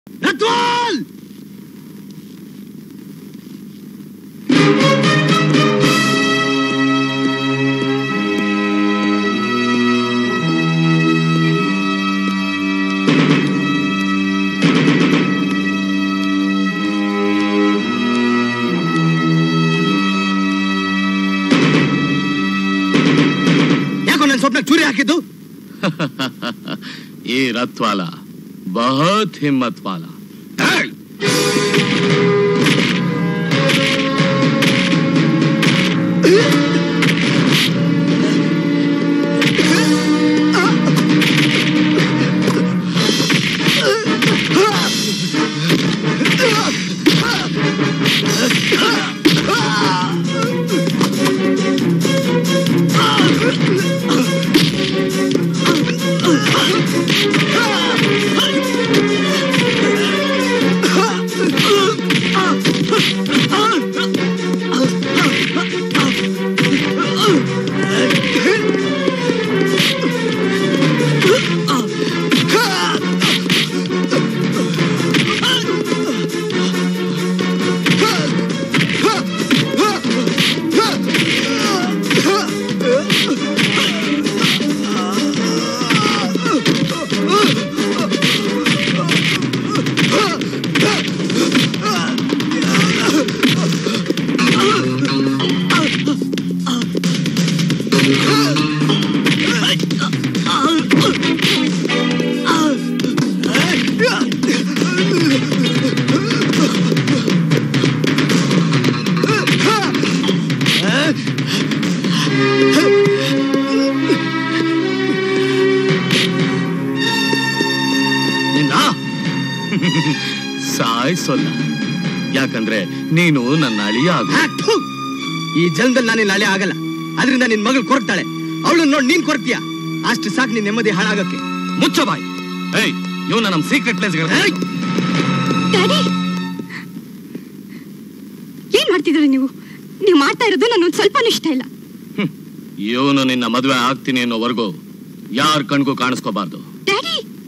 ರತ್ವಾಲ್ ಯಾಕೋ ನನ್ನ ಸ್ವಪ್ನ ಚೂರಿ ಹಾಕಿದ್ದು ये रथ वाला बहुत हिम्मत वाला ನಿನ್ನ ಸಾಯಿಸೋಲ್ಲ ಯಾಕಂದ್ರೆ ನೀನು ನನ್ನ ಅಳಿಯ ಆಗು ಆ, ಥು! ಈ ಜನ್ಮದಲ್ಲಿ ನಾನು ನಾಳೆ ಆಗಲ್ಲ ಅದರಿಂದ ನಿನ್ ಮಗಳು ಕೊರಗ್ತಾಳೆ ಅವಳು ನೋಡ್ ನೀನ್ ಕೊರಗ್ತೀಯ ಅಷ್ಟು ಸಾಕು ನಿನ್ ನೆಮ್ಮದಿ ಹಾಳಾಗಕ್ಕೆ ಮುಚ್ಚ ಬಾಯ್ ಏಯ್ ಇವನ ನಮ್ ಸೀಕ್ರೆಟ್ ಪ್ಲೇಸ್ ಏಯ್! ಡ್ಯಾಡಿ ಏನ್ ಮಾಡ್ತಿದ್ದೀರಿ ನೀವು ನೀವು ಮಾಡ್ತಾ ಇರೋದು ನನಗೊಂದು ಸ್ವಲ್ಪನೂ ಇಷ್ಟ ಇಲ್ಲ ಇವನು ನಿನ್ನ ಮದುವೆ ಆಗ್ತೀನಿ ಅನ್ನೋವರೆಗೂ ಯಾರ ಕಣ್ಗೂ ಕಾಣಿಸ್ಕೋಬಾರ್ದು ಡ್ಯಾಡಿ